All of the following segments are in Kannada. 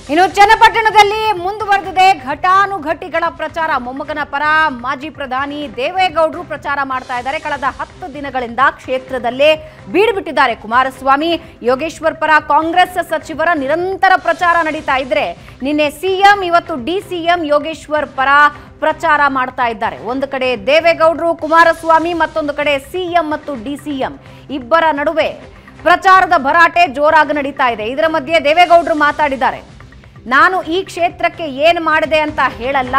ಇನ್ನು ಚನ್ನಪಟ್ಟಣದಲ್ಲಿ ಮುಂದುವರೆದಿದೆ ಘಟಾನುಘಟಿಗಳ ಪ್ರಚಾರ ಮೊಮ್ಮಗನ ಪರ ಮಾಜಿ ಪ್ರಧಾನಿ ದೇವೇಗೌಡರು ಪ್ರಚಾರ ಮಾಡ್ತಾ ಇದ್ದಾರೆ ಕಳೆದ ಹತ್ತು ದಿನಗಳಿಂದ ಕ್ಷೇತ್ರದಲ್ಲೇ ಬೀಡು ಬಿಟ್ಟಿದ್ದಾರೆ ಕುಮಾರಸ್ವಾಮಿ ಯೋಗೇಶ್ವರ್ ಪರ ಕಾಂಗ್ರೆಸ್ ಸಚಿವರ ನಿರಂತರ ಪ್ರಚಾರ ನಡೀತಾ ಇದ್ರೆ ನಿನ್ನೆ ಸಿಎಂ ಇವತ್ತು ಡಿಸಿಎಂ ಯೋಗೇಶ್ವರ್ ಪರ ಪ್ರಚಾರ ಮಾಡ್ತಾ ಇದ್ದಾರೆ ಒಂದು ಕಡೆ ದೇವೇಗೌಡರು ಕುಮಾರಸ್ವಾಮಿ ಮತ್ತೊಂದು ಕಡೆ ಸಿಎಂ ಮತ್ತು ಡಿಸಿಎಂ ಇಬ್ಬರ ನಡುವೆ ಪ್ರಚಾರದ ಭರಾಟೆ ಜೋರಾಗಿ ನಡೀತಾ ಇದೆ ಇದರ ಮಧ್ಯೆ ದೇವೇಗೌಡರು ಮಾತಾಡಿದ್ದಾರೆ ನಾನು ಈ ಕ್ಷೇತ್ರಕ್ಕೆ ಏನು ಮಾಡಿದೆ ಅಂತ ಹೇಳಲ್ಲ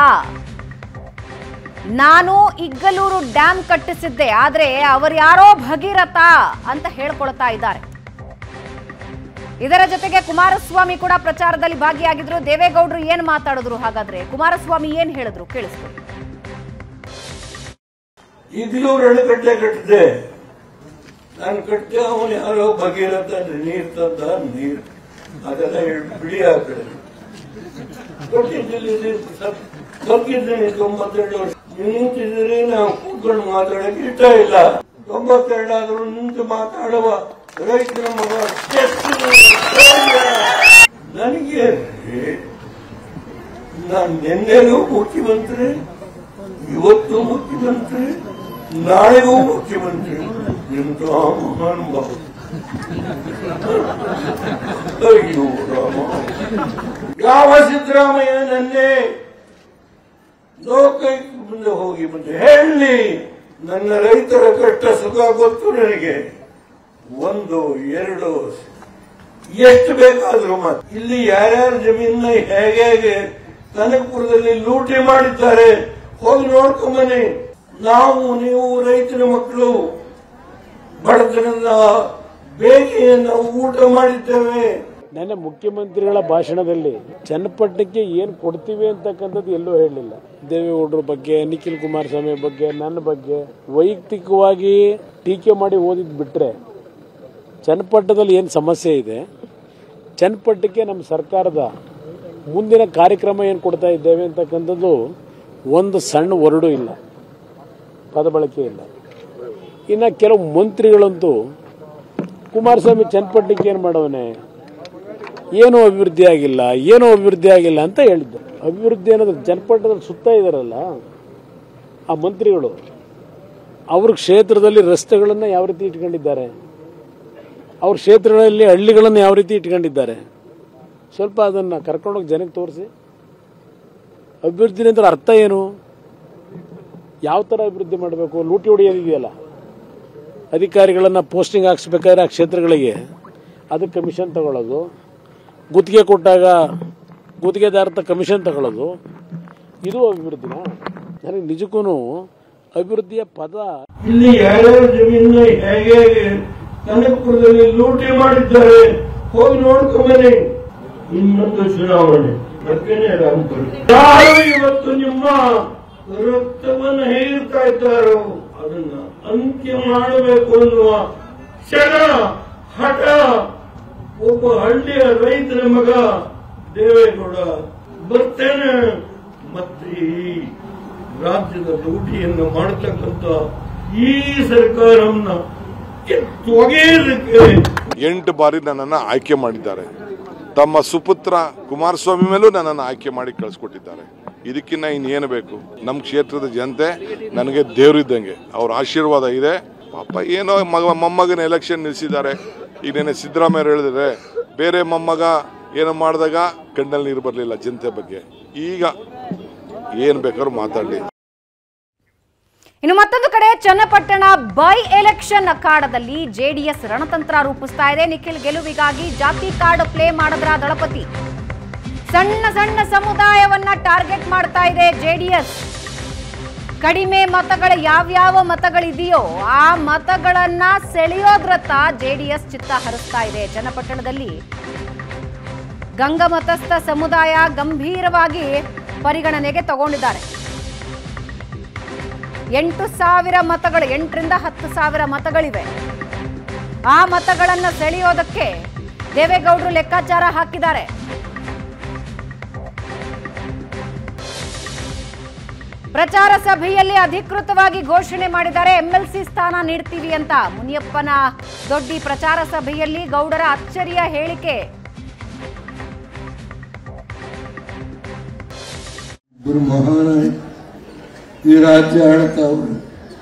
ನಾನು ಇಗ್ಗಲೂರು ಡ್ಯಾಮ್ ಕಟ್ಟಿಸಿದ್ದೆ ಆದ್ರೆ ಅವರ್ಯಾರೋ ಭಗೀರಥ ಅಂತ ಹೇಳ್ಕೊಳ್ತಾ ಇದ್ದಾರೆ ಇದರ ಜೊತೆಗೆ ಕುಮಾರಸ್ವಾಮಿ ಕೂಡ ಪ್ರಚಾರದಲ್ಲಿ ಭಾಗಿಯಾಗಿದ್ರು ದೇವೇಗೌಡರು ಏನ್ ಮಾತಾಡಿದ್ರು ಹಾಗಾದ್ರೆ ಕುಮಾರಸ್ವಾಮಿ ಏನ್ ಹೇಳಿದ್ರು ಕೇಳಿಸ್ಕೊಳ್ಳಿ ಈಗಲೂ ರಣಕಟ್ಟೆ ಕಟ್ಟಿದೆ ನಾನು ಕಟ್ಟಿದೆ ಅವನು ಯಾರೋ ಭಗೀರಥ ನೀರ್ ತಂದ ನೀರ್ ಅದೆಲ್ಲ ಹೇಳಿ ಬಿಡಿ ಆ ಕಡೆ ಕೊಟ್ಟಿದ್ದೀನಿ ಬಗ್ಗಿದ್ದೀನಿ ತೊಂಬತ್ತೆರಡು ವರ್ಷ ನಿಂತಿದ್ರೆ ನಾವು ಕೂತ್ಕೊಂಡು ಮಾತಾಡಕ್ಕೆ ಇಷ್ಟ ಇಲ್ಲ ತೊಂಬತ್ತೆರಡು ಆದ್ರೂ ನಿಂತು ಮಾತಾಡುವ ರೈತರ ಮಗ ಎಷ್ಟು ಧೈರ್ಯ. ನನಗೆ ನಾನು ನಿನ್ನೆಗೂ ಮುಖ್ಯಮಂತ್ರಿ ಇವತ್ತು ಮುಖ್ಯಮಂತ್ರಿ ನಾಳೆಗೂ ಮುಖ್ಯಮಂತ್ರಿ ಎಂತ ಮಹಾನುಭಾವ ಅಯ್ಯೋ ರಾಮ ಯಾವ ಸಿದ್ದರಾಮಯ್ಯ ನನ್ನೇ ಲೋಕಕ್ಕೆ ಮುಂದೆ ಹೋಗಿ ಮುಂದೆ ಹೇಳಿ ನನ್ನ ರೈತರ ಕಷ್ಟ ಸುಖ ಗೊತ್ತು ನನಗೆ ಒಂದು ಎರಡು ಎಷ್ಟು ಬೇಕಾದ್ರೂ ಮಾತು ಇಲ್ಲಿ ಯಾರ್ಯಾರ ಜಮೀನ ಹೇಗೆ ಹೇಗೆ ಕನಕಪುರದಲ್ಲಿ ಲೂಟಿ ಮಾಡಿದ್ದಾರೆ ಹೋಗಿ ನೋಡ್ಕೊಂಬನ್ನಿ ನಾವು ನೀವು ರೈತರ ಮಕ್ಕಳು ಬಡತನದ ಬೇಗೆಯನ್ನು ಊಟ ಮಾಡಿದ್ದೇವೆ ನನ್ನ ಮುಖ್ಯಮಂತ್ರಿಗಳ ಭಾಷಣದಲ್ಲಿ ಚನ್ನಪಟ್ಟಣಕ್ಕೆ ಏನು ಕೊಡ್ತೀವಿ ಅಂತಕ್ಕಂಥದ್ದು ಎಲ್ಲೂ ಹೇಳಲಿಲ್ಲ ದೇವೇಗೌಡರ ಬಗ್ಗೆ ನಿಖಿಲ್ ಕುಮಾರಸ್ವಾಮಿ ಬಗ್ಗೆ ನನ್ನ ಬಗ್ಗೆ ವೈಯಕ್ತಿಕವಾಗಿ ಟೀಕೆ ಮಾಡಿ ಓದಿದ್ ಬಿಟ್ರೆ ಚನ್ನಪಟ್ಟಣದಲ್ಲಿ ಏನು ಸಮಸ್ಯೆ ಇದೆ ಚನ್ನಪಟ್ಟಣಕ್ಕೆ ನಮ್ಮ ಸರ್ಕಾರದ ಮುಂದಿನ ಕಾರ್ಯಕ್ರಮ ಏನು ಕೊಡ್ತಾ ಇದ್ದೇವೆ ಅಂತಕ್ಕಂಥದ್ದು ಒಂದು ಸಣ್ಣ ವರ್ಡು ಇಲ್ಲ ಪದ ಬಳಕೆ ಇಲ್ಲ ಇನ್ನು ಕೆಲವು ಮಂತ್ರಿಗಳಂತೂ ಕುಮಾರಸ್ವಾಮಿ ಚನ್ನಪಟ್ಟಣಕ್ಕೆ ಏನು ಮಾಡವನೆ ಏನೂ ಅಭಿವೃದ್ಧಿ ಆಗಿಲ್ಲ ಏನೂ ಅಭಿವೃದ್ಧಿ ಆಗಿಲ್ಲ ಅಂತ ಹೇಳಿದ್ದೆ ಅಭಿವೃದ್ಧಿ ಅನ್ನೋದು ಜನಪಟ್ಟಣದಲ್ಲಿ ಸುತ್ತ ಇದಾರಲ್ಲ ಆ ಮಂತ್ರಿಗಳು ಅವ್ರ ಕ್ಷೇತ್ರದಲ್ಲಿ ರಸ್ತೆಗಳನ್ನು ಯಾವ ರೀತಿ ಇಟ್ಕೊಂಡಿದ್ದಾರೆ ಅವ್ರ ಕ್ಷೇತ್ರಗಳಲ್ಲಿ ಹಳ್ಳಿಗಳನ್ನು ಯಾವ ರೀತಿ ಇಟ್ಕೊಂಡಿದ್ದಾರೆ ಸ್ವಲ್ಪ ಅದನ್ನು ಕರ್ಕೊಂಡೋಗಿ ಜನಕ್ಕೆ ತೋರಿಸಿ ಅಭಿವೃದ್ಧಿ ಅಂದ್ರೆ ಅರ್ಥ ಏನು ಯಾವ ಥರ ಅಭಿವೃದ್ಧಿ ಮಾಡಬೇಕು ಲೂಟಿ ಹೊಡೆಯೋದಿದೆಯಲ್ಲ ಅಧಿಕಾರಿಗಳನ್ನು ಪೋಸ್ಟಿಂಗ್ ಹಾಕ್ಸ್ಬೇಕಾದ್ರೆ ಆ ಕ್ಷೇತ್ರಗಳಿಗೆ ಅದಕ್ಕೆ ಕಮಿಷನ್ ತಗೊಳ್ಳೋದು ಗುತ್ತಿಗೆ ಕೊಟ್ಟಾಗ ಗುತ್ತಿಗೆದಾರ ಕಮಿಷನ್ ತಗೊಳ್ಳೋದು ಇದು ಅಭಿವೃದ್ಧಿನ ನನಗೆ ನಿಜಕ್ಕೂ ಅಭಿವೃದ್ಧಿಯ ಪದ ಇಲ್ಲಿ ಯಾರ್ಯಾರ ಜಮೀನ ಹೇಗೆ ಹೇಗೆ ಕನಕಪುರದಲ್ಲಿ ಲೂಟಿ ಮಾಡಿದ್ದಾರೆ ಹೋಗಿ ನೋಡ್ಕೊಂಬನ್ನಿ ಇನ್ನೊಂದು ಚುನಾವಣೆ ಬಗ್ಗೆನೇ ರಾಮಪುರ ಯಾರು ಇವತ್ತು ನಿಮ್ಮ ರಕ್ತವನ್ನು ಹೇರ್ತಾ ಇದ್ದಾರೋ ಅದನ್ನ ಅಂತ್ಯ ಮಾಡಬೇಕು ಅನ್ನುವ ಕ್ಷಣ ಹಠ ಒಬ್ಬ ಹಳ್ಳಿಯ ರೈತರ ಮಗ ದೇವೇಗೌಡ ಬರ್ತೇನೆ ಮತ್ತೆ ಈ ರಾಜ್ಯದ ಲೂಟಿಯನ್ನು ಮಾಡತಕ್ಕಂತ ಈ ಸರ್ಕಾರವನ್ನ ತೊಗೆಯಲಿಕ್ಕೆ ಎಂಟು ಬಾರಿ ನನ್ನನ್ನು ಆಯ್ಕೆ ಮಾಡಿದ್ದಾರೆ ತಮ್ಮ ಸುಪುತ್ರ ಕುಮಾರಸ್ವಾಮಿ ಮೇಲೂ ನನ್ನನ್ನು ಆಯ್ಕೆ ಮಾಡಿ ಕಳಿಸ್ಕೊಟ್ಟಿದ್ದಾರೆ ಇದಕ್ಕಿನ್ನ ಇನ್ನೇನು ಬೇಕು ನಮ್ಮ ಕ್ಷೇತ್ರದ ಜನತೆ ನನಗೆ ದೇವರಿದ್ದಂಗೆ ಅವ್ರ ಆಶೀರ್ವಾದ ಇದೆ ಪಾಪ ಏನೋ ಮಗ ಮೊಮ್ಮಗನ ಎಲೆಕ್ಷನ್ ನಿಲ್ಲಿಸಿದ್ದಾರೆ ಈಗ ನೆನೆ ಸಿದ್ದರಾಮಯ್ಯ ಹೇಳಿದ್ರೆ ಬೇರೆ ಮೊಮ್ಮಗ ಏನೋ ಮಾಡಿದಾಗ ಕಣ್ಣಲ್ಲಿ ನೀರು ಬರಲಿಲ್ಲ ಜನತೆ ಬಗ್ಗೆ ಈಗ ಏನು ಬೇಕಾದ್ರೂ ಮಾತಾಡಲಿ ಇನ್ನು ಮತ್ತೊಂದು ಕಡೆ ಚನ್ನಪಟ್ಟಣ ಬೈ ಎಲೆಕ್ಷನ್ ಅಖಾಡದಲ್ಲಿ ಜೆಡಿಎಸ್ ರಣತಂತ್ರ ರೂಪಿಸ್ತಾ ಇದೆ ನಿಖಿಲ್ ಗೆಲುವಿಗಾಗಿ ಜಾತಿ ಕಾರ್ಡ್ ಪ್ಲೇ ಮಾಡಿದ್ರ ದಳಪತಿ ಸಣ್ಣ ಸಣ್ಣ ಸಮುದಾಯವನ್ನ ಟಾರ್ಗೆಟ್ ಮಾಡ್ತಾ ಇದೆ ಜೆಡಿಎಸ್ ಕಡಿಮೆ ಮತಗಳ ಯಾವ್ಯಾವ ಮತಗಳಿದೆಯೋ ಆ ಮತಗಳನ್ನ ಸೆಳೆಯೋದ್ರತ್ತ ಜೆಡಿಎಸ್ ಚಿತ್ತ ಹರಿಸ್ತಾ ಇದೆ ಚನ್ನಪಟ್ಟಣದಲ್ಲಿ ಗಂಗಮತಸ್ಥ ಸಮುದಾಯ ಗಂಭೀರವಾಗಿ ಪರಿಗಣನೆಗೆ ತಗೊಂಡಿದ್ದಾರೆ ಎಂಟು ಸಾವಿರ ಮತಗಳು ಎಂಟರಿಂದ ಹತ್ತು ಸಾವಿರ ಮತಗಳಿವೆ ಆ ಮತಗಳನ್ನ ಸೆಳೆಯೋದಕ್ಕೆ ದೇವೇಗೌಡರು ಲೆಕ್ಕಾಚಾರ ಹಾಕಿದ್ದಾರೆ ಪ್ರಚಾರ ಸಭೆಯಲ್ಲಿ ಅಧಿಕೃತವಾಗಿ ಘೋಷಣೆ ಮಾಡಿದ್ದಾರೆ ಎಂಎಲ್ಸಿ ಸ್ಥಾನ ನೀಡ್ತೀವಿ ಅಂತ ಮುನಿಯಪ್ಪನ ದೊಡ್ಡಿ ಪ್ರಚಾರ ಸಭೆಯಲ್ಲಿ ಗೌಡರ ಅಚ್ಚರಿಯ ಹೇಳಿಕೆ ಇಬ್ಬರು ಮಹಾನಾಯಕ ಈ ರಾಜ್ಯ ಆಳ್ತಾವ್ರು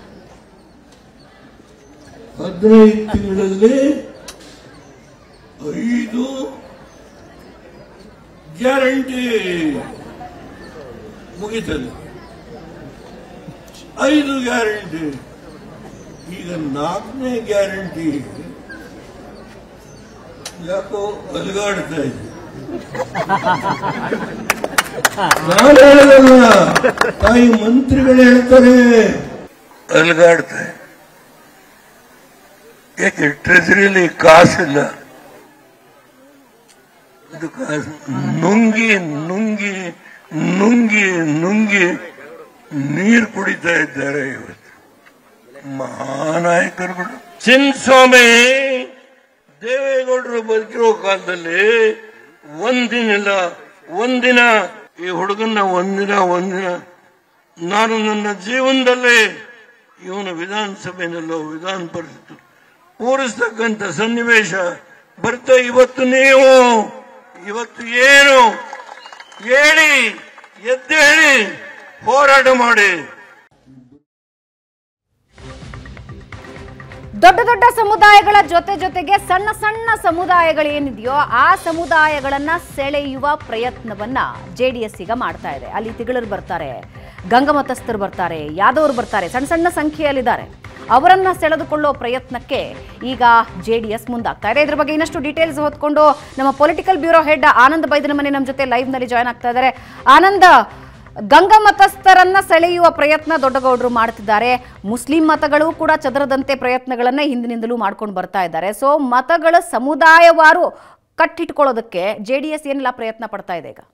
ಹದಿನೈದು ತಿಂಗಳಲ್ಲಿ ಐದು ಗ್ಯಾರಂಟಿ ಮುಗಿತದೆ ಐದು ಗ್ಯಾರಂಟಿ ಈಗ ನಾಲ್ಕನೇ ಗ್ಯಾರಂಟಿ ಯಾಕೋ ಅಲುಗಾಡ್ತಾ ಇದೆ ನಾನು ಹೇಳೋದಲ್ಲ ತಾಯಿ ಮಂತ್ರಿಗಳು ಹೇಳ್ತಾರೆ ಅಲುಗಾಡ್ತಾ ಇದೆ. ಯಾಕೆ ಟ್ರೆಜರಿಲಿ ಕಾಸಿಲ್ಲ ಅದು ಕಾಸು ನುಂಗಿ ನುಂಗಿ ನುಂಗಿ ನುಂಗಿ ನೀರು ಕುಡಿತಾ ಇದ್ದಾರೆ ಇವತ್ತು ಮಹಾನಾಯಕರುಗಳು ಚಿನ್ನಸ್ವಾಮಿ ದೇವೇಗೌಡರು ಬದುಕಿರೋ ಕಾಲದಲ್ಲಿ ಒಂದಿನಿಲ್ಲ ಒಂದಿನ ಈ ಹುಡುಗನ್ನ ಒಂದಿನ ಒಂದಿನ ನಾನು ನನ್ನ ಜೀವನದಲ್ಲಿ ಇವನು ವಿಧಾನಸಭೆಯಲ್ಲೋ ವಿಧಾನ ಪರಿಷತ್ತು ಕೂರಿಸ್ತಕ್ಕಂಥ ಸನ್ನಿವೇಶ ಬರ್ತಾ ಇವತ್ತು ನೀವು ಇವತ್ತು ಏನು ಹೇಳಿ ಎದ್ದೇಳಿ ಹೋರಾಟ ಮಾಡಿ ದೊಡ್ಡ ದೊಡ್ಡ ಸಮುದಾಯಗಳ ಜೊತೆ ಜೊತೆಗೆ ಸಣ್ಣ ಸಣ್ಣ ಸಮುದಾಯಗಳೇನಿದೆಯೋ ಆ ಸಮುದಾಯಗಳನ್ನ ಸೆಳೆಯುವ ಪ್ರಯತ್ನವನ್ನ ಜೆಡಿಎಸ್ ಈಗ ಮಾಡ್ತಾ ಇದೆ ಅಲ್ಲಿ ತಿಗಳರು ಬರ್ತಾರೆ ಗಂಗಮತಸ್ಥರು ಬರ್ತಾರೆ ಯಾದವರು ಬರ್ತಾರೆ ಸಣ್ಣ ಸಣ್ಣ ಸಂಖ್ಯೆಯಲ್ಲಿದ್ದಾರೆ ಅವರನ್ನ ಸೆಳೆದುಕೊಳ್ಳೋ ಪ್ರಯತ್ನಕ್ಕೆ ಈಗ ಜೆಡಿಎಸ್ ಮುಂದಾಗ್ತಾ ಇದೆ ಇದ್ರ ಬಗ್ಗೆ ಇನ್ನಷ್ಟು ಡೀಟೇಲ್ಸ್ ಹೊತ್ಕೊಂಡು ನಮ್ಮ political bureau head Anand Baidanamane ನಮ್ಮ ಜೊತೆ ಲೈವ್ ನಲ್ಲಿ ಜಾಯ್ನ್ ಆಗ್ತಾ ಇದ್ದಾರೆ ಆನಂದ್ ಗಂಗ ಮತಸ್ಥರನ್ನ ಸೆಳೆಯುವ ಪ್ರಯತ್ನ ದೊಡ್ಡಗೌಡರು ಮಾಡ್ತಿದ್ದಾರೆ ಮುಸ್ಲಿಂ ಮತಗಳು ಕೂಡ ಚದರದಂತೆ ಪ್ರಯತ್ನಗಳನ್ನ ಹಿಂದಿನಿಂದಲೂ ಮಾಡ್ಕೊಂಡು ಬರ್ತಾ ಇದ್ದಾರೆ ಸೊ ಮತಗಳ ಸಮುದಾಯವಾರು ಕಟ್ಟಿಟ್ಕೊಳ್ಳೋದಕ್ಕೆ ಜೆ ಡಿ ಎಸ್ ಏನೆಲ್ಲ ಪ್ರಯತ್ನ ಪಡ್ತಾ ಇದೆ ಈಗ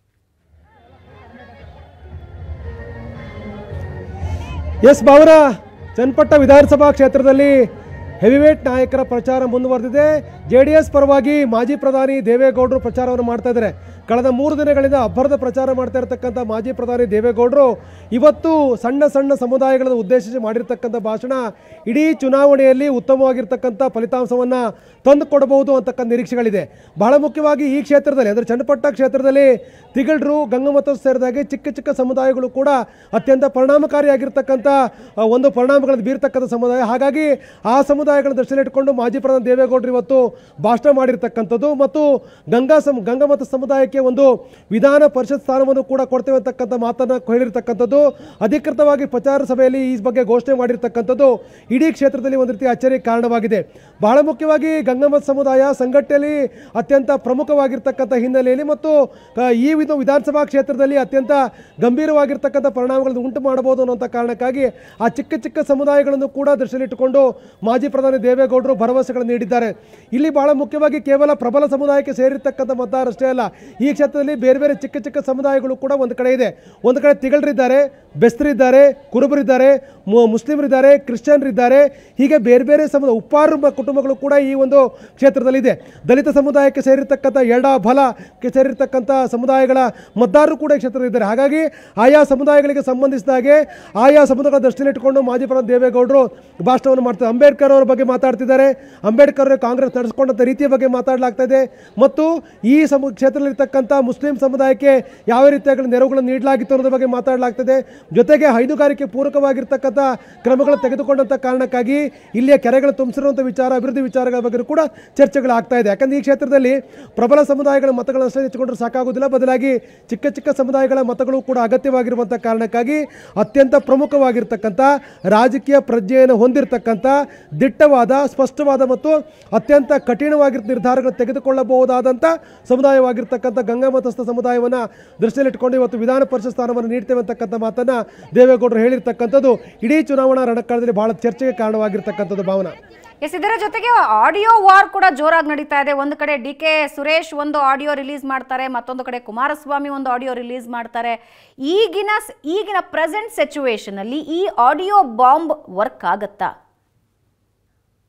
ಎಸ್ ಬಾವರ ಚನ್ನಪಟ್ಟ ವಿಧಾನಸಭಾ ಕ್ಷೇತ್ರದಲ್ಲಿ ಹೆವಿವೇಟ್ ನಾಯಕರ ಪ್ರಚಾರ ಮುಂದುವರೆದಿದೆ ಜೆ ಡಿ ಎಸ್ ಪರವಾಗಿ ಮಾಜಿ ಪ್ರಧಾನಿ ದೇವೇಗೌಡರು ಪ್ರಚಾರವನ್ನು ಮಾಡ್ತಾ ಇದ್ದಾರೆ ಕಳೆದ ಮೂರು ದಿನಗಳಿಂದ ಅಬ್ಬರದ ಪ್ರಚಾರ ಮಾಡ್ತಾ ಇರತಕ್ಕಂಥ ಮಾಜಿ ಪ್ರಧಾನಿ ದೇವೇಗೌಡರು ಇವತ್ತು ಸಣ್ಣ ಸಣ್ಣ ಸಮುದಾಯಗಳನ್ನು ಉದ್ದೇಶಿಸಿ ಮಾಡಿರ್ತಕ್ಕಂಥ ಭಾಷಣ ಇಡೀ ಚುನಾವಣೆಯಲ್ಲಿ ಉತ್ತಮವಾಗಿರ್ತಕ್ಕಂಥ ಫಲಿತಾಂಶವನ್ನು ತಂದು ಕೊಡಬಹುದು ಅಂತಕ್ಕಂಥ ನಿರೀಕ್ಷೆಗಳಿದೆ ಬಹಳ ಮುಖ್ಯವಾಗಿ ಈ ಕ್ಷೇತ್ರದಲ್ಲಿ ಅಂದರೆ ಚನ್ನಪಟ್ಟ ಕ್ಷೇತ್ರದಲ್ಲಿ ತಿಗಳರು ಗಂಗಮತ ಸೇರಿದಾಗೆ ಚಿಕ್ಕ ಚಿಕ್ಕ ಸಮುದಾಯಗಳು ಕೂಡ ಅತ್ಯಂತ ಪರಿಣಾಮಕಾರಿಯಾಗಿರ್ತಕ್ಕಂಥ ಆ, ಒಂದು ಪರಿಣಾಮಗಳನ್ನು ಬೀರ್ತಕ್ಕಂಥ ಸಮುದಾಯ ಹಾಗಾಗಿ ಆ ಸಮುದಾಯಗಳನ್ನು ದೃಷ್ಟಿಯಲ್ಲಿಟ್ಟುಕೊಂಡು ಮಾಜಿ ಪ್ರಧಾನಿ ದೇವೇಗೌಡರು ಇವತ್ತು ಭಾಷಣ ಮಾಡಿರ್ತಕ್ಕಂಥದ್ದು ಮತ್ತು ಗಂಗಾ ಸಮ ಗಂಗಮತ ಸಮುದಾಯಕ್ಕೆ ಒಂದು ವಿಧಾನ ಪರಿಷತ್ ಸ್ಥಾನವನ್ನು ಕೂಡ ಕೊಡ್ತೇವೆ ಅಂತಕ್ಕಂಥ ಮಾತನ್ನು ಹೇಳಿರ್ತಕ್ಕಂಥದ್ದು ಅಧಿಕೃತವಾಗಿ ಪ್ರಚಾರ ಸಭೆಯಲ್ಲಿ ಈ ಬಗ್ಗೆ ಘೋಷಣೆ ಮಾಡಿರ್ತಕ್ಕಂಥದ್ದು ಇಡೀ ಕ್ಷೇತ್ರದಲ್ಲಿ ಒಂದು ರೀತಿ ಅಚ್ಚರಿಗೆ ಕಾರಣವಾಗಿದೆ ಬಹಳ ಮುಖ್ಯವಾಗಿ ಗಂಗಮತ ಸಮುದಾಯ ಸಂಘಟನೆಯಲ್ಲಿ ಅತ್ಯಂತ ಪ್ರಮುಖವಾಗಿರ್ತಕ್ಕಂಥ ಹಿನ್ನೆಲೆಯಲ್ಲಿ ಮತ್ತು ಕ- ಈ ವಿಧ ವಿಧಾನಸಭಾ ಕ್ಷೇತ್ರದಲ್ಲಿ ಅತ್ಯಂತ ಗಂಭೀರವಾಗಿರ್ತಕ್ಕಂಥ ಪರಿಣಾಮಗಳನ್ನು ಉಂಟು ಮಾಡಬಹುದು ಅನ್ನುವಂಥ ಕಾರಣಕ್ಕಾಗಿ ಆ ಚಿಕ್ಕ ಚಿಕ್ಕ ಸಮುದಾಯಗಳನ್ನು ಕೂಡ ದೃಷ್ಟಿಯಲ್ಲಿಟ್ಟುಕೊಂಡು ಮಾಜಿ ಪ್ರಧಾನಿ ದೇವೇಗೌಡರು ಭರವಸೆಗಳನ್ನು ನೀಡಿದ್ದಾರೆ ಇಲ್ಲಿ ಬಹಳ ಮುಖ್ಯವಾಗಿ ಕೇವಲ ಪ್ರಬಲ ಸಮುದಾಯಕ್ಕೆ ಸೇರಿರ್ತಕ್ಕಂಥ ಮತದಾರಷ್ಟೇ ಅಲ್ಲ ಈ ಕ್ಷೇತ್ರದಲ್ಲಿ ಬೇರೆ ಬೇರೆ ಚಿಕ್ಕ ಚಿಕ್ಕ ಸಮುದಾಯಗಳು ಕೂಡ ಒಂದು ಕಡೆ ಇದೆ ಒಂದು ಕಡೆ ತಿಗಳರಿದ್ದಾರೆ ಬೆಸ್ತರಿದ್ದಾರೆ ಕುರುಬರಿದ್ದಾರೆ ಮು- ಮುಸ್ಲಿಮರಿದ್ದಾರೆ ಕ್ರಿಶ್ಚಿಯನ್ರಿದ್ದಾರೆ ಹೀಗೆ ಬೇರೆ ಬೇರೆ ಸಮುದಾಯ ಉಪ್ಪಾರು ಮ- ಕುಟುಂಬಗಳು ಕೂಡ ಈ ಒಂದು ಕ್ಷೇತ್ರದಲ್ಲಿದೆ ದಲಿತ ಸಮುದಾಯಕ್ಕೆ ಸೇರಿರ್ತಕ್ಕಂಥ ಎಡ ಬಲಕ್ಕೆ ಸೇರಿರ್ತಕ್ಕಂಥ ಸಮುದಾಯಗಳ ಮತದಾರರು ಕೂಡ ಈ ಕ್ಷೇತ್ರದಲ್ಲಿದ್ದಾರೆ ಹಾಗಾಗಿ ಆಯಾ ಸಮುದಾಯಗಳಿಗೆ ಸಂಬಂಧಿಸಿದ ಹಾಗೆ ಆಯಾ ಸಮುದಾಯಗಳ ದೃಷ್ಟಿಯಲ್ಲಿಟ್ಟುಕೊಂಡು ಮಾಜಿ ಪ್ರಧಾನಿ ದೇವೇಗೌಡರು ಭಾಷಣವನ್ನು ಮಾಡ್ತಾರೆ ಅಂಬೇಡ್ಕರ್ ಅವರ ಬಗ್ಗೆ ಮಾತಾಡ್ತಿದ್ದಾರೆ ಅಂಬೇಡ್ಕರ್ ಅವರು ಕಾಂಗ್ರೆಸ್ ನಡೆಸಿಕೊಂಡಂಥ ರೀತಿಯ ಬಗ್ಗೆ ಮಾತಾಡಲಾಗ್ತಾ ಇದೆ ಮತ್ತು ಈ ಸಮ ಕ್ಷೇತ್ರದಲ್ಲಿರ್ತಕ್ಕಂಥ ಮುಸ್ಲಿಂ ಸಮುದಾಯಕ್ಕೆ ಯಾವ ರೀತಿಯಾಗಿ ನೆರವುಗಳನ್ನು ನೀಡಲಾಗಿತ್ತು ಅನ್ನೋದ್ರ ಬಗ್ಗೆ ಮಾತಾಡಲಾಗ್ತದೆ ಜೊತೆಗೆ ಹೈನುಗಾರಿಕೆ ಪೂರಕವಾಗಿರ್ತಕ್ಕಂಥ ಕ್ರಮಗಳನ್ನು ತೆಗೆದುಕೊಂಡಂಥ ಕಾರಣಕ್ಕಾಗಿ ಇಲ್ಲಿಯ ಕೆರೆಗಳು ತುಂಬಿಸಿರುವಂಥ ವಿಚಾರ ಅಭಿವೃದ್ಧಿ ವಿಚಾರಗಳ ಬಗ್ಗೆ ಕೂಡ ಚರ್ಚೆಗಳಾಗ್ತಾ ಇದೆ ಯಾಕಂದ್ರೆ ಈ ಕ್ಷೇತ್ರದಲ್ಲಿ ಪ್ರಬಲ ಸಮುದಾಯಗಳ ಮತಗಳನ್ನು ಅಷ್ಟೇ ಹೆಚ್ಚಿಕೊಂಡ್ರೆ ಸಾಕಾಗುವುದಿಲ್ಲ ಬದಲಾಗಿ ಚಿಕ್ಕ ಚಿಕ್ಕ ಸಮುದಾಯಗಳ ಮತಗಳು ಕೂಡ ಅಗತ್ಯವಾಗಿರುವಂಥ ಕಾರಣಕ್ಕಾಗಿ ಅತ್ಯಂತ ಪ್ರಮುಖವಾಗಿರ್ತಕ್ಕಂಥ ರಾಜಕೀಯ ಪ್ರಜ್ಞೆಯನ್ನು ಹೊಂದಿರತಕ್ಕಂಥ ದಿಟ್ಟವಾದ ಸ್ಪಷ್ಟವಾದ ಮತ್ತು ಅತ್ಯಂತ ಕಠಿಣವಾಗಿರ್ತ ನಿರ್ಧಾರಗಳನ್ನು ತೆಗೆದುಕೊಳ್ಳಬಹುದಾದಂಥ ಸಮುದಾಯವಾಗಿರ್ತಕ್ಕಂಥ ಗಂಗಾ ಮತಸ್ಥ ಸಮುದಾಯವನ್ನು ದೃಷ್ಟಿಯಲ್ಲಿಟ್ಟುಕೊಂಡು ಇವತ್ತು ವಿಧಾನ ಪರಿಷತ್ ಸ್ಥಾನವನ್ನು ನೀಡ್ತೇವೆ ಅಂತಕ್ಕಂಥ ಮಾತನ್ನು ದೇವೇಗೌಡರು ಹೇಳಿರ್ತಕ್ಕಂಥದ್ದು ಇಡೀ ಚುನಾವಣಾ ರಣಕಾಲದಲ್ಲಿ ಬಹಳ ಚರ್ಚೆಗೆ ಕಾರಣವಾಗಿರ್ತಕ್ಕಂಥದ್ದು ಭಾವನಾ ಎಸ್ ಇದರ ಜೊತೆಗೆ ಆಡಿಯೋ ವಾರ್ ಕೂಡ ಜೋರಾಗಿ ನಡೀತಾ ಇದೆ ಒಂದು ಕಡೆ ಡಿ ಕೆ ಸುರೇಶ್ ಒಂದು ಆಡಿಯೋ ರಿಲೀಸ್ ಮಾಡ್ತಾರೆ ಮತ್ತೊಂದು ಕಡೆ ಕುಮಾರಸ್ವಾಮಿ ಒಂದು ಆಡಿಯೋ ರಿಲೀಸ್ ಮಾಡ್ತಾರೆ ಈಗಿನ ಸ್- ಈಗಿನ ಪ್ರೆಸೆಂಟ್ ಸಿಚುವೇಶನ್ ಅಲ್ಲಿ ಈ ಆಡಿಯೋ ಬಾಂಬ್ ವರ್ಕ್ ಆಗತ್ತಾ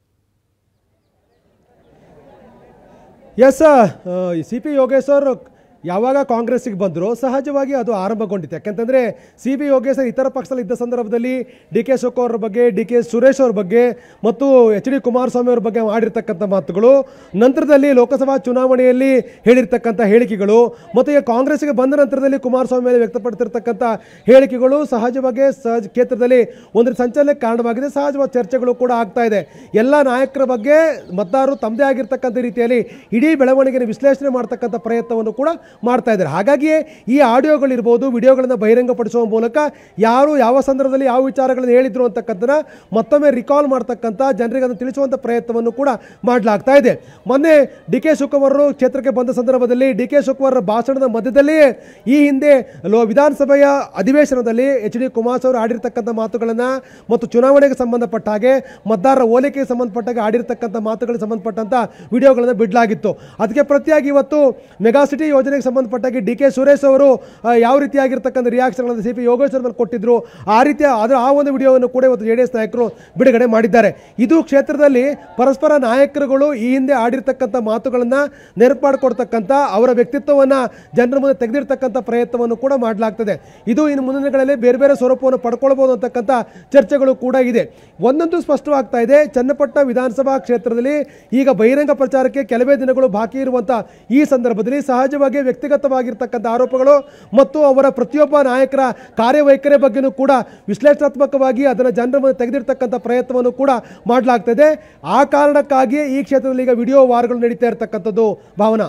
ಎಸ್ ಸಿ ಪಿ ಯೋಗೇಶ್ವರ್ ಯಾವಾಗ ಕಾಂಗ್ರೆಸ್ಸಿಗೆ ಬಂದರೂ ಸಹಜವಾಗಿ ಅದು ಆರಂಭಗೊಂಡಿತ್ತು ಯಾಕಂತಂದರೆ ಸಿ ಬಿ ಯೋಗೇಶ್ವರ್ ಇತರ ಪಕ್ಷದಲ್ಲಿ ಇದ್ದ ಸಂದರ್ಭದಲ್ಲಿ ಡಿ ಕೆ ಶಿವಕುಮಾರ್ ಅವ್ರ ಬಗ್ಗೆ ಡಿ ಕೆ ಸುರೇಶ್ ಅವ್ರ ಬಗ್ಗೆ ಮತ್ತು ಎಚ್ ಡಿ ಕುಮಾರಸ್ವಾಮಿ ಅವ್ರ ಬಗ್ಗೆ ಮಾಡಿರ್ತಕ್ಕಂಥ ಮಾತುಗಳು ನಂತರದಲ್ಲಿ ಲೋಕಸಭಾ ಚುನಾವಣೆಯಲ್ಲಿ ಹೇಳಿರ್ತಕ್ಕಂಥ ಹೇಳಿಕೆಗಳು ಮತ್ತು ಈಗ ಕಾಂಗ್ರೆಸ್ಗೆ ಬಂದ ನಂತರದಲ್ಲಿ ಕುಮಾರಸ್ವಾಮಿ ಮೇಲೆ ವ್ಯಕ್ತಪಡ್ತಿರ್ತಕ್ಕಂಥ ಹೇಳಿಕೆಗಳು ಸಹಜವಾಗಿ ಸಹಜ ಕ್ಷೇತ್ರದಲ್ಲಿ ಒಂದು ಸಂಚಲನಕ್ಕೆ ಕಾರಣವಾಗಿದೆ ಸಹಜವಾದ ಚರ್ಚೆಗಳು ಕೂಡ ಆಗ್ತಾ ಇದೆ ಎಲ್ಲ ನಾಯಕರ ಬಗ್ಗೆ ಮತದಾರರು ತಮ್ಮದೇ ಆಗಿರ್ತಕ್ಕಂಥ ರೀತಿಯಲ್ಲಿ ಇಡೀ ಬೆಳವಣಿಗೆನ ವಿಶ್ಲೇಷಣೆ ಮಾಡ್ತಕ್ಕಂಥ ಪ್ರಯತ್ನವನ್ನು ಕೂಡ ಮಾಡ್ತಾ ಇದ್ದಾರೆ ಹಾಗಾಗಿಯೇ ಈ ಆಡಿಯೋಗಳಿರ್ಬೋದು ವಿಡಿಯೋಗಳನ್ನು ಬಹಿರಂಗಪಡಿಸುವ ಮೂಲಕ ಯಾರು ಯಾವ ಸಂದರ್ಭದಲ್ಲಿ ಯಾವ ವಿಚಾರಗಳನ್ನು ಹೇಳಿದ್ರು ಅಂತಕ್ಕಂಥನ್ನ ಮತ್ತೊಮ್ಮೆ ರಿಕಾಲ್ ಮಾಡ್ತಕ್ಕಂಥ ಜನರಿಗೆ ಅದನ್ನು ತಿಳಿಸುವಂಥ ಪ್ರಯತ್ನವನ್ನು ಕೂಡ ಮಾಡಲಾಗ್ತಾ ಇದೆ ಮೊನ್ನೆ ಡಿ ಕೆ ಶಿವಕುಮಾರ್ ಅವರು ಕ್ಷೇತ್ರಕ್ಕೆ ಬಂದ ಸಂದರ್ಭದಲ್ಲಿ ಡಿ ಕೆ ಶಿವಕುಮಾರ್ ಭಾಷಣದ ಮಧ್ಯದಲ್ಲಿಯೇ ಈ ಹಿಂದೆ ಲೋ ವಿಧಾನಸಭೆಯ ಅಧಿವೇಶನದಲ್ಲಿ ಎಚ್ ಡಿ ಕುಮಾರಸ್ವಾಮಿ ಅವರು ಆಡಿರ್ತಕ್ಕಂಥ ಮಾತುಗಳನ್ನು ಮತ್ತು ಚುನಾವಣೆಗೆ ಸಂಬಂಧಪಟ್ಟ ಹಾಗೆ ಮತದಾರರ ಓಲೈಕೆಗೆ ಸಂಬಂಧಪಟ್ಟ ಹಾಗೆ ಆಡಿರ್ತಕ್ಕಂಥ ಮಾತುಗಳಿಗೆ ಸಂಬಂಧಪಟ್ಟಂಥ ವಿಡಿಯೋಗಳನ್ನು ಬಿಡಲಾಗಿತ್ತು ಅದಕ್ಕೆ ಪ್ರತಿಯಾಗಿ ಇವತ್ತು ಮೆಗಾ ಸಿಟಿ ಯೋಜನೆಗೆ ಸಂಬಂಧಪಟ್ಟಾಗಿ ಡಿ ಕೆ ಸುರೇಶ್ ಅವರು ಆ, ಯಾವ ರೀತಿಯಾಗಿರ್ತಕ್ಕಂಥ ರಿಯಾಕ್ಷನ್ಗಳನ್ನು ಸಿ ಪಿ ಯೋಗೇಶ್ವರ್ ಮೇಲೆ ಕೊಟ್ಟಿದ್ರು ಆ ರೀತಿಯ ಅದರ ಆ ಒಂದು ವಿಡಿಯೋವನ್ನು ಕೂಡ ಇವತ್ತು ಜೆ ಡಿ ಎಸ್ ನಾಯಕರು ಬಿಡುಗಡೆ ಮಾಡಿದ್ದಾರೆ ಇದು ಕ್ಷೇತ್ರದಲ್ಲಿ ಪರಸ್ಪರ ನಾಯಕರುಗಳು ಈ ಹಿಂದೆ ಆಡಿರ್ತಕ್ಕಂಥ ಮಾತುಗಳನ್ನು ನೆನಪು ಮಾಡಿಕೊಡ್ತಕ್ಕಂಥ ಅವರ ವ್ಯಕ್ತಿತ್ವವನ್ನು ಜನರ ಮುಂದೆ ತೆಗೆದಿರ್ತಕ್ಕಂಥ ಪ್ರಯತ್ನವನ್ನು ಕೂಡ ಮಾಡಲಾಗ್ತದೆ ಇದು ಇನ್ನು ಮುಂದಿನ ದಿನಗಳಲ್ಲಿ ಬೇರೆ ಬೇರೆ ಸ್ವರೂಪವನ್ನು ಪಡ್ಕೊಳ್ಬೋದು ಅಂತಕ್ಕಂಥ ಚರ್ಚೆಗಳು ಕೂಡ ಇದೆ ಒಂದೊಂದು ಸ್ಪಷ್ಟವಾಗ್ತಾ ಇದೆ ಚನ್ನಪಟ್ಟಣ ವಿಧಾನಸಭಾ ಕ್ಷೇತ್ರದಲ್ಲಿ ಈಗ ಬಹಿರಂಗ ಪ್ರಚಾರಕ್ಕೆ ಕೆಲವೇ ದಿನಗಳು ಬಾಕಿ ಇರುವಂಥ ಈ ಸಂದರ್ಭದಲ್ಲಿ ಸಹಜವಾಗಿ ವ್ಯಕ್ತಿಗತವಾಗಿರ್ತಕ್ಕಂಥ ಆರೋಪಗಳು ಮತ್ತು ಅವರ ಪ್ರತಿಯೊಬ್ಬ ನಾಯಕರ ಕಾರ್ಯವೈಖರಿ ಬಗ್ಗೆನೂ ಕೂಡ ವಿಶ್ಲೇಷಣಾತ್ಮಕವಾಗಿ ಅದನ್ನು ಜನರ ಮುಂದೆ ತೆಗೆದಿರ್ತಕ್ಕಂಥ ಪ್ರಯತ್ನವನ್ನು ಕೂಡ ಮಾಡಲಾಗ್ತದೆ ಆ ಕಾರಣಕ್ಕಾಗಿಯೇ ಈ ಕ್ಷೇತ್ರದಲ್ಲಿ ಈಗ ವಿಡಿಯೋ ವಾರಗಳು ನಡೀತಾ ಇರತಕ್ಕಂಥದ್ದು ಭಾವನಾ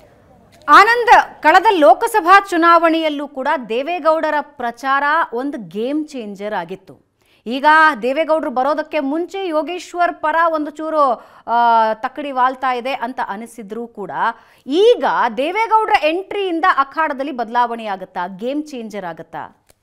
ಆನಂದ್ ಕಳೆದ ಲೋಕಸಭಾ ಚುನಾವಣೆಯಲ್ಲೂ ಕೂಡ ದೇವೇಗೌಡರ ಪ್ರಚಾರ ಒಂದು ಗೇಮ್ ಚೇಂಜರ್ ಆಗಿತ್ತು ಈಗ ದೇವೇಗೌಡರು ಬರೋದಕ್ಕೆ ಮುಂಚೆ ಯೋಗೇಶ್ವರ್ ಪರ ಒಂದು ಚೂರು ಆ, ತಕ್ಕಡಿ ವಾಲ್ತಾ ಇದೆ ಅಂತ ಅನಿಸಿದ್ರು ಕೂಡ ಈಗ ದೇವೇಗೌಡರ ಎಂಟ್ರಿಯಿಂದ ಅಖಾಡದಲ್ಲಿ ಬದಲಾವಣೆ ಆಗುತ್ತಾ ಗೇಮ್ ಚೇಂಜರ್ ಆಗುತ್ತಾ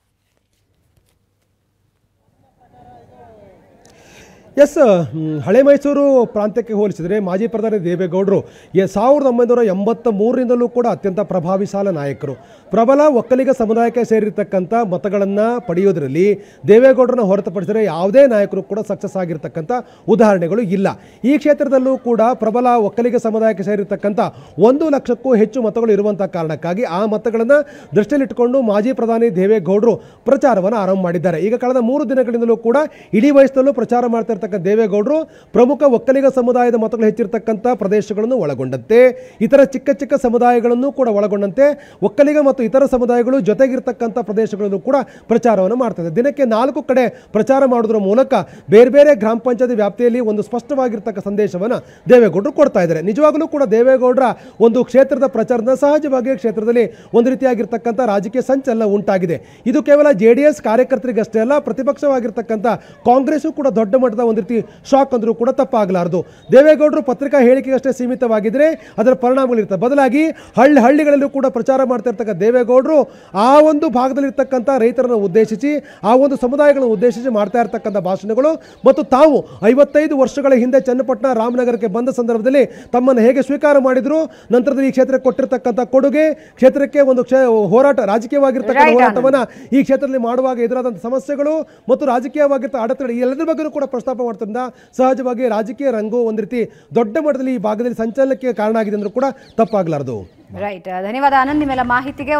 ಎಸ್ ಹ್ಮ್, ಹಳೆ ಮೈಸೂರು ಪ್ರಾಂತ್ಯಕ್ಕೆ ಹೋಲಿಸಿದರೆ ಮಾಜಿ ಪ್ರಧಾನಿ ದೇವೇಗೌಡರು ಎ ಸಾವಿರದ ಒಂಬೈನೂರ ಎಂಬತ್ತ ಮೂರರಿಂದಲೂ ಕೂಡ ಅತ್ಯಂತ ಪ್ರಭಾವಿಶಾಲ ನಾಯಕರು ಪ್ರಬಲ ಒಕ್ಕಲಿಗ ಸಮುದಾಯಕ್ಕೆ ಸೇರಿರ್ತಕ್ಕಂಥ ಮತಗಳನ್ನು ಪಡೆಯೋದರಲ್ಲಿ ದೇವೇಗೌಡರನ್ನ ಹೊರತುಪಡಿಸಿದರೆ ಯಾವುದೇ ನಾಯಕರು ಕೂಡ ಸಕ್ಸಸ್ ಆಗಿರ್ತಕ್ಕಂಥ ಉದಾಹರಣೆಗಳು ಇಲ್ಲ ಈ ಕ್ಷೇತ್ರದಲ್ಲೂ ಕೂಡ ಪ್ರಬಲ ಒಕ್ಕಲಿಗ ಸಮುದಾಯಕ್ಕೆ ಸೇರಿರ್ತಕ್ಕಂಥ ಒಂದು ಲಕ್ಷಕ್ಕೂ ಹೆಚ್ಚು ಮತಗಳು ಇರುವಂಥ ಕಾರಣಕ್ಕಾಗಿ ಆ ಮತಗಳನ್ನು ದೃಷ್ಟಿಯಲ್ಲಿಟ್ಟುಕೊಂಡು ಮಾಜಿ ಪ್ರಧಾನಿ ದೇವೇಗೌಡರು ಪ್ರಚಾರವನ್ನು ಆರಂಭ ಮಾಡಿದ್ದಾರೆ ಈಗ ಕಳೆದ ಮೂರು ದಿನಗಳಿಂದಲೂ ಕೂಡ ಇಡೀ ವಯಸ್ಸಲ್ಲೂ ಪ್ರಚಾರ ಮಾಡ್ತಾ ಇರ್ತಕ್ಕಂಥ ದೇವೇಗೌಡರು ಪ್ರಮುಖ ಒಕ್ಕಲಿಗ ಸಮುದಾಯದ ಮತಗಳು ಹೆಚ್ಚಿರ್ತಕ್ಕಂಥ ಪ್ರದೇಶಗಳನ್ನು ಒಳಗೊಂಡಂತೆ ಇತರ ಚಿಕ್ಕ ಚಿಕ್ಕ ಸಮುದಾಯಗಳನ್ನು ಕೂಡ ಒಳಗೊಂಡಂತೆ ಒಕ್ಕಲಿಗ ಮತ್ತು ಇತರ ಸಮುದಾಯಗಳು ಜೊತೆಗಿರ್ತಕ್ಕಂಥ ಪ್ರದೇಶಗಳನ್ನು ಕೂಡ ಪ್ರಚಾರವನ್ನು ಮಾಡ್ತದೆ ದಿನಕ್ಕೆ ನಾಲ್ಕು ಕಡೆ ಪ್ರಚಾರ ಮಾಡೋದ್ರ ಮೂಲಕ ಬೇರೆ ಬೇರೆ ಗ್ರಾಮ ಪಂಚಾಯತಿ ವ್ಯಾಪ್ತಿಯಲ್ಲಿ ಒಂದು ಸ್ಪಷ್ಟವಾಗಿರ್ತಕ್ಕ ಸಂದೇಶವನ್ನು ದೇವೇಗೌಡರು ಕೊಡ್ತಾ ಇದ್ದಾರೆ ನಿಜವಾಗಲೂ ಕೂಡ ದೇವೇಗೌಡರ ಒಂದು ಕ್ಷೇತ್ರದ ಪ್ರಚಾರದ ಸಹಜವಾಗಿ ಕ್ಷೇತ್ರದಲ್ಲಿ ಒಂದು ರೀತಿಯಾಗಿರ್ತಕ್ಕಂಥ ರಾಜಕೀಯ ಸಂಚಲನ ಉಂಟಾಗಿದೆ ಇದು ಕೇವಲ ಜೆ ಡಿ ಎಸ್ ಕಾರ್ಯಕರ್ತರಿಗಷ್ಟೇ ಅಲ್ಲ ಪ್ರತಿಪಕ್ಷವಾಗಿರ್ತಕ್ಕಂಥ ಕಾಂಗ್ರೆಸ್ಸು ಕೂಡ ದೊಡ್ಡ ಮಟ್ಟದ ಒಂದು ರೀತಿ ಶಾಕ್ ಅಂದರೂ ಕೂಡ ತಪ್ಪಾಗಲಾರದು ದೇವೇಗೌಡರು ಪತ್ರಿಕಾ ಹೇಳಿಕೆಗಷ್ಟೇ ಸೀಮಿತವಾಗಿದ್ದರೆ ಅದರ ಪರಿಣಾಮಗಳಿರ್ತವೆ ಬದಲಾಗಿ ಹಳ್ಳಿ ಹಳ್ಳಿಗಳಲ್ಲೂ ಕೂಡ ಪ್ರಚಾರ ಮಾಡ್ತಾ ಇರ್ತಕ್ಕ ದೇವೇಗೌಡರು ಆ ಒಂದು ಭಾಗದಲ್ಲಿರ್ತಕ್ಕಂಥ ರೈತರನ್ನು ಉದ್ದೇಶಿಸಿ ಆ ಒಂದು ಸಮುದಾಯಗಳನ್ನು ಉದ್ದೇಶಿಸಿ ಮಾಡ್ತಾ ಇರ್ತಕ್ಕಂಥ ಭಾಷಣಗಳು ಮತ್ತು ತಾವು ಐವತ್ತೈದು ವರ್ಷಗಳ ಹಿಂದೆ ಚನ್ನಪಟ್ಟಣ ರಾಮನಗರಕ್ಕೆ ಬಂದ ಸಂದರ್ಭದಲ್ಲಿ ತಮ್ಮನ್ನು ಹೇಗೆ ಸ್ವೀಕಾರ ಮಾಡಿದ್ರು ನಂತರದಲ್ಲಿ ಈ ಕ್ಷೇತ್ರಕ್ಕೆ ಕೊಟ್ಟಿರ್ತಕ್ಕಂಥ ಕೊಡುಗೆ ಕ್ಷೇತ್ರಕ್ಕೆ ಒಂದು ಕ್ಷೇ ಹೋರಾಟ ರಾಜಕೀಯವಾಗಿರ್ತಕ್ಕಂಥ Right, ಹೋರಾಟವನ್ನ ಈ ಕ್ಷೇತ್ರದಲ್ಲಿ ಮಾಡುವಾಗ ಎದುರಾದಂಥ ಸಮಸ್ಯೆಗಳು ಮತ್ತು ರಾಜಕೀಯವಾಗಿರ್ತ ಅಡೆತಡೆ ಈ ಎಲ್ಲದರ ಬಗ್ಗೆನೂ ಕೂಡ ಪ್ರಸ್ತಾಪ ಮಾಡ್ತಿದ್ದ ಸಹಜವಾಗಿ ರಾಜಕೀಯ ರಂಗು ಒಂದು ರೀತಿ ದೊಡ್ಡ ಮಟ್ಟದಲ್ಲಿ ಈ ಭಾಗದಲ್ಲಿ ಸಂಚಲನಕ್ಕೆ ಕಾರಣ ಆಗಿದೆ ಅಂದ್ರೂ ಕೂಡ ತಪ್ಪಾಗಲಾರದು ರೈಟ್ ಧನ್ಯವಾದ ಆನಂದ್ ನಿಮ್ಮೆಲ್ಲ ಮಾಹಿತಿಗೆ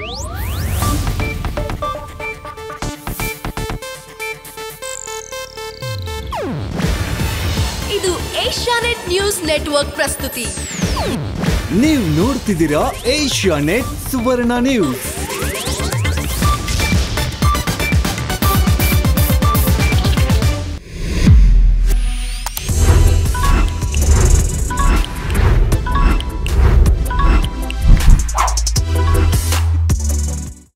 ಇದು ಏಷ್ಯಾನೆಟ್ ನ್ಯೂಸ್ ನೆಟ್ವರ್ಕ್ ಪ್ರಸ್ತುತಿ ನೀವು ನೋಡ್ತಿದ್ದೀರಾ ಏಷ್ಯಾ ನೆಟ್ ಸುವರ್ಣ ನ್ಯೂಸ್